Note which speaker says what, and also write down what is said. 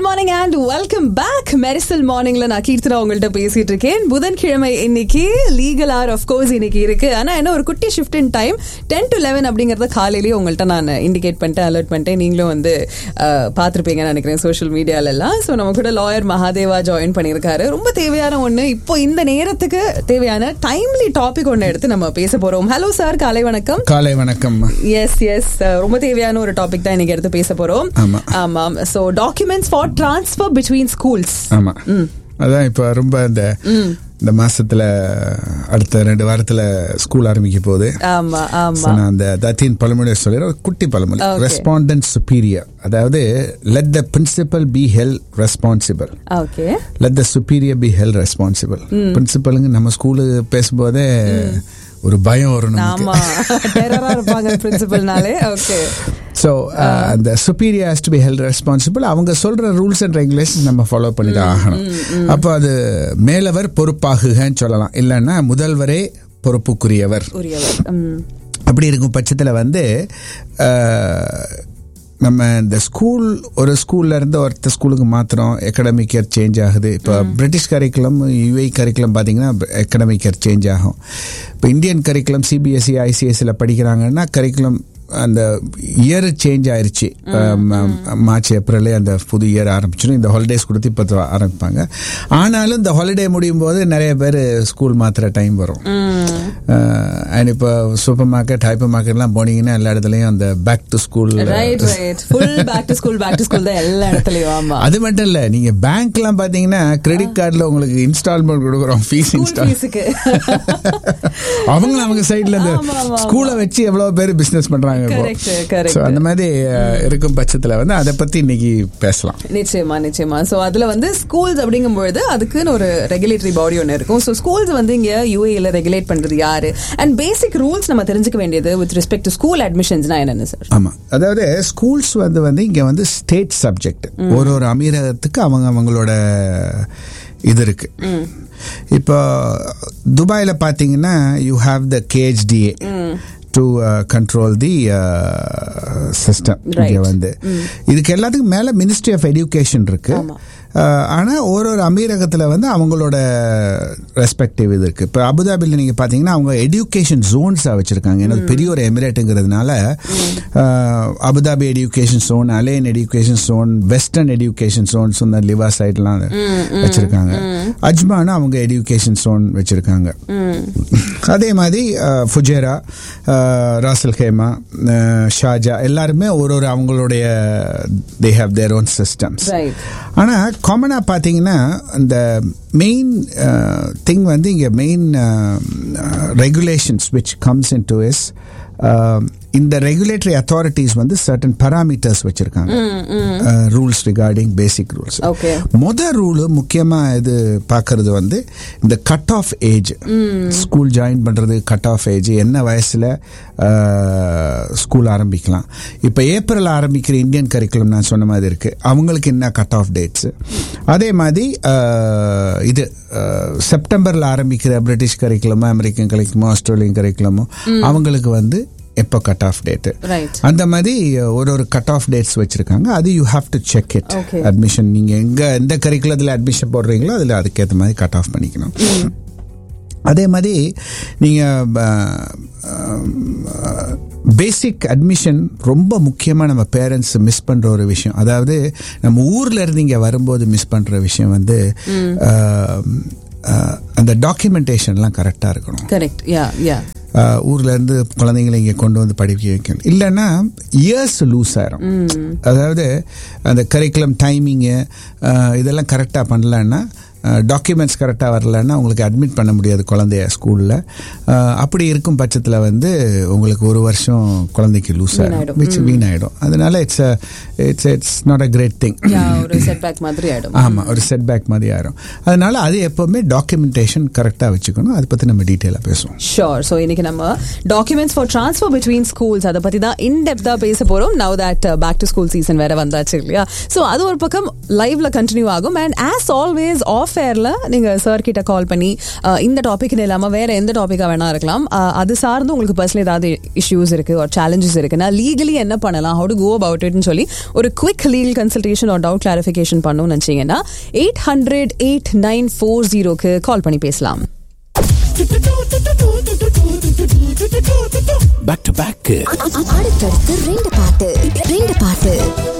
Speaker 1: Morning and welcome back மெரிசல் மார்னிங்ல நான் கீர்த்தனா உங்கள்ட்ட பேசிட்டு இருக்கேன் புதன்கிழமை இன்னைக்கு லீகல் ஆர் ஆஃப் கோர்ஸ் இன்னைக்கு இருக்கு ஆனா என்ன ஒரு குட்டி shift in time ten to eleven அப்படிங்கறத காலையிலேயே உங்கள்ட்ட நான் இண்டிகேட் பண்ணிட்டேன் அலர்ட் பண்ணிட்டேன் நீங்களும் வந்து அஹ், பார்த்திருப்பீங்கன்னு நினைக்கிறேன் சோஷியல் மீடியால எல்லாம் ஸோ நம்ம கூட லாயர் மகாதேவா ஜாயின் பண்ணியிருக்காரு ரொம்ப தேவையான ஒண்ணு இப்போ இந்த நேரத்துக்கு தேவையான டைம்லி டாபிக் ஒன்று எடுத்து நம்ம பேச போறோம் ஹலோ சார் காலை வணக்கம்
Speaker 2: காலை வணக்கம்
Speaker 1: எஸ் எஸ் ரொம்ப தேவையான ஒரு டாபிக் தான் இன்னைக்கு எடுத்து பேச போறோம்
Speaker 2: ஆமா.
Speaker 1: ஆமாம் so documents for transfer between schools
Speaker 2: ஆமா அதான் இப்ப ரொம்ப இந்த இந்த மாசத்துல அடுத்த ரெண்டு வாரத்துல ஸ்கூல் ஆரம்பிக்க போகுது
Speaker 1: ஆமா
Speaker 2: So,
Speaker 1: ஆமா
Speaker 2: நான் அந்த தத்தீன் பழமொழி சொல்லிடுறேன் ஒரு குட்டி பழமொழி
Speaker 1: Okay.
Speaker 2: ரெஸ்பாண்டன்ட் சுப்பீரியர் அதாவது let the principal be held responsible
Speaker 1: okay
Speaker 2: let the superior be held responsible பிரின்சிபலுங்க நம்ம ஸ்கூலு பேசும்போதே ஒரு பயம் வரும் நமக்கு
Speaker 1: ஆமா டெரரா இருப்பாங்க பிரின்சிபல்னாலே ஓகே
Speaker 2: ஸோ அந்த superior has to be held responsible அவங்க சொல்ற ரூல்ஸ் அண்ட் ரெகுலேஷன் நம்ம ஃபாலோ பண்ணி தான் ஆகணும் அப்போ அது மேலவர் பொறுப்பாகுகன்னு சொல்லலாம் இல்லைன்னா முதல்வரே பொறுப்புக்குரியவர்
Speaker 1: உரியவர் ம்.
Speaker 2: அப்படி இருக்கும் பட்சத்தில் வந்து அஹ், நம்ம இந்த ஸ்கூல் ஒரு ஸ்கூல்ல இருந்து ஒருத்த ஸ்கூலுக்கு மாத்திரம் எக்கடமிக் இயர் சேஞ்ச் ஆகுது இப்போ பிரிட்டிஷ் கரிக்குலம் யுஏ கரிக்குலம் பார்த்தீங்கன்னா எக்கடமிக் இயர் சேஞ்ச் ஆகும் இப்போ இந்தியன் கரிக்குலம் சிபிஎஸ்சி ஐசிஎஸ்சியில் படிக்கிறாங்கன்னா கரிக்குலம் அந்த இயர் சேஞ்ச் ஆயிருச்சு அஹ், ம- மார்ச் ஏப்ரலே அந்த புது இயர் ஆரம்பிச்சிடும் இந்த ஹாலிடேஸ் கொடுத்து இப்போ ஆரம்பிப்பாங்க ஆனாலும் இந்த ஹாலிடே முடியும் போது நிறைய பேர் ஸ்கூல் மாத்திர டைம் வரும் அண்ட் இப்போ சூப்பர் மார்க்கெட் ஹைப்பர் மார்க்கெட்லாம் போனீங்கன்னா எல்லா இடத்துலையும் அந்த back to school
Speaker 1: right right full back to school back to school தான் எல்லா இடத்துலயும் ஆமா
Speaker 2: அது மட்டும் இல்ல நீங்க பேங்க்லாம் பாத்தீங்கன்னா கிரெடிட் கார்டுல உங்களுக்கு இன்ஸ்டால்மெண்ட் கொடுக்குறோம் ஃபீஸ்
Speaker 1: ஸ்கூல்
Speaker 2: இன்ஸ்டால்
Speaker 1: ஃபீஸுக்கு
Speaker 2: அவங்க அவங்க சைடுல இந்த
Speaker 1: ஆமா, ஆமா,
Speaker 2: ஸ்கூலை வச்சு எவ்வளவு பேர் பிசினஸ் பண்றாங்க இப்போ.
Speaker 1: Correct, correct.
Speaker 2: So, அந்த மாதிரி அஹ், இருக்கும் பட்சத்துல வந்து அதை பத்தி இன்னைக்கு பேசலாம்
Speaker 1: நிச்சயமா நிச்சயமா சோ அதுல வந்து ஸ்கூல்ஸ் அப்படிங்கும்பொழுது அதுக்குன்னு ஒரு ரெகுலேட்டரி பாடி ஒன்று இருக்கும் சோ ஸ்கூல்ஸ் வந்து இங்க யூஏல ரெகுலேட் பண்றது யாரு அண்ட் பேசிக் ரூல்ஸ் நம்ம தெரிஞ்சுக்க வேண்டியது வித் ரெஸ்பெக்ட் டு ஸ்கூல் அட்மிஷன்ஸ்னா என்னன்னு சார்
Speaker 2: ஆமா அதாவது ஸ்கூல்ஸ் வந்து வந்து இங்க வந்து ஸ்டேட் சப்ஜெக்ட் ஒரு ஒரு அமீரகத்துக்கு அவங்க அவங்களோட இது இருக்கு இப்போ துபாயில பாத்தீங்கன்னா you have the KHDA to control the system இங்க
Speaker 1: Right.
Speaker 2: வந்து இதுக்கு எல்லாத்துக்கும் மேல மினிஸ்ட்ரி ஆஃப் எஜுகேஷன் இருக்கு
Speaker 1: ஆமா.
Speaker 2: அஹ், ஆனா ஒரு ஒரு அமீரகத்துல வந்து அவங்களோட ரெஸ்பெக்டிவ் இது இருக்கு இப்போ அபுதாபியில் நீங்க பாத்தீங்கன்னா அவங்க எஜுகேஷன் ஜோன்ஸா வச்சிருக்காங்க ஏன்னா அது பெரிய ஒரு எமிரேட்டுங்கிறதுனால அஹ், Abu Dhabi education zone Al Ain education zone western education zones இந்த லிவா சைட்லாம் வச்சிருக்காங்க அஜ்மான் அவங்க எஜுகேஷன் ஜோன் வச்சிருக்காங்க அதே மாதிரி அஹ், ஃபுஜேரா அஹ், ராசல் ஹேமா அஹ், ஷாஜா எல்லாருமே ஒரு ஒரு அவங்களுடைய they have their own systems
Speaker 1: right
Speaker 2: ஆனா காமனா பாத்தீங்கன்னா இந்த மெயின் திங் வந்து இங்க main regulations which comes into is இந்த ரெகுலேட்டரி அத்தாரிட்டிஸ் வந்து சர்டன் பராமீட்டர்ஸ் வச்சிருக்காங்க rules regarding basic rules
Speaker 1: Okay.
Speaker 2: முத ரூல் முக்கியமா இது பார்க்கறது வந்து இந்த cut off age school join பண்றது கட் ஆஃப் ஏஜ் என்ன வயசுல ஸ்கூல் ஆரம்பிக்கலாம் இப்போ ஏப்ரல் ஆரம்பிக்கிற இந்தியன் கரிக்குலம் நான் சொன்ன மாதிரி இருக்கு அவங்களுக்கு என்ன கட் ஆஃப் டேட்ஸ் அதே மாதிரி அஹ், இது அஹ், செப்டம்பர்ல ஆரம்பிக்கிற பிரிட்டிஷ் கரிக்குலமோ அமெரிக்கன் கரிக்குலமோ ஆஸ்திரேலியன் கரிக்குலமோ அவங்களுக்கு வந்து எப்போ கட் ஆஃப் டேட்டு
Speaker 1: ரைட்
Speaker 2: அந்த மாதிரி ஒரு ஒரு கட் ஆஃப் டேட்ஸ் வச்சிருக்காங்க அது you have to check it
Speaker 1: Okay.
Speaker 2: Admission நீங்க எங்க எந்த கரிக்குலத்தில் அட்மிஷன் போடுறீங்களோ அதில் அதுக்கேற்ற மாதிரி கட் ஆஃப் பண்ணிக்கணும் அதே மாதிரி நீங்க பேசிக் அட்மிஷன் ரொம்ப முக்கியமாக நம்ம பேரண்ட்ஸ் மிஸ் பண்ற ஒரு விஷயம் அதாவது நம்ம ஊர்ல இருந்து இங்க வரும்போது மிஸ் பண்ற விஷயம் வந்து அஹ், அஹ், அந்த டாக்குமெண்டேஷன்லாம் கரெக்டாக இருக்கணும்
Speaker 1: கரெக்ட் யா யா
Speaker 2: ஆஹ் ஊர்ல இருந்து குழந்தைங்களை இங்க கொண்டு வந்து படிக்க வைக்கணும் இல்லைன்னா இயர்ஸ் லூஸ் ஆயிரும் அதாவது அந்த கரிக்குலம் டைமிங்கு இதெல்லாம் கரெக்டாக பண்ணலன்னா டாக்குமெண்ட்ஸ் கரெக்டாக வரலன்னா உங்களுக்கு அட்மிட் பண்ண முடியாது குழந்தைய ஸ்கூலில் அப்படி இருக்கும் பட்சத்தில் வந்து உங்களுக்கு ஒரு வருஷம் குழந்தைக்கு லூஸ் ஆயிடும்
Speaker 1: வீணாயிடும்.
Speaker 2: விச் வீணாயிடும் அதனால it's it's it's not a great thing
Speaker 1: yeah ஒரு செட்பேக் மாதிரி ஆயிடும்
Speaker 2: ஆமா ஒரு செட்பேக் மாதிரி ஆயிரும் அதனால அது எப்பவுமே டாக்குமெண்டேஷன் கரெக்டாக வச்சுக்கணும் அதை பற்றி நம்ம டீட்டெயிலாக பேசுவோம்
Speaker 1: ஷோர் ஸோ இன்னைக்கு நம்ம documents for transfer between schools அதை பத்தி தான் இன் டெப்தா பேச போறோம் now that back to school season வேற வந்தாச்சு இல்லையா ஸோ அது ஒரு பக்கம் லைவ்ல கண்டினியூ ஆகும் அண்ட் ஆஸ் ஆல்வேஸ் ஆஃப் ஃபேர்ல நீங்க சார் கிட்ட கால் பண்ணி அஹ், இந்த டாபிக்னு இல்லாம வேற எந்த டாபிக்கா வேணா இருக்கலாம் அஹ், அது சார்ந்து உங்களுக்கு பர்சனல் ஏதாவது இஷ்யூஸ் இருக்கு ஒரு சேலஞ்சஸ் இருக்குன்னா லீகலி என்ன பண்ணலாம் ஹவு டு கோ அபவுட் இட்னு சொல்லி ஒரு குவிக் லீகல் கன்சல்டேஷன் ஒரு டவுட் கிளாரிஃபிகேஷன் பண்ணணும்னு நினைச்சீங்கன்னா eight hundred eight nine four ஜீரோக்கு கால் பண்ணி பேசலாம்
Speaker 3: பேக் டு பேக்
Speaker 4: அடுத்தடுத்து ரெண்டு பாட்டு ரெண்டு பாட்டு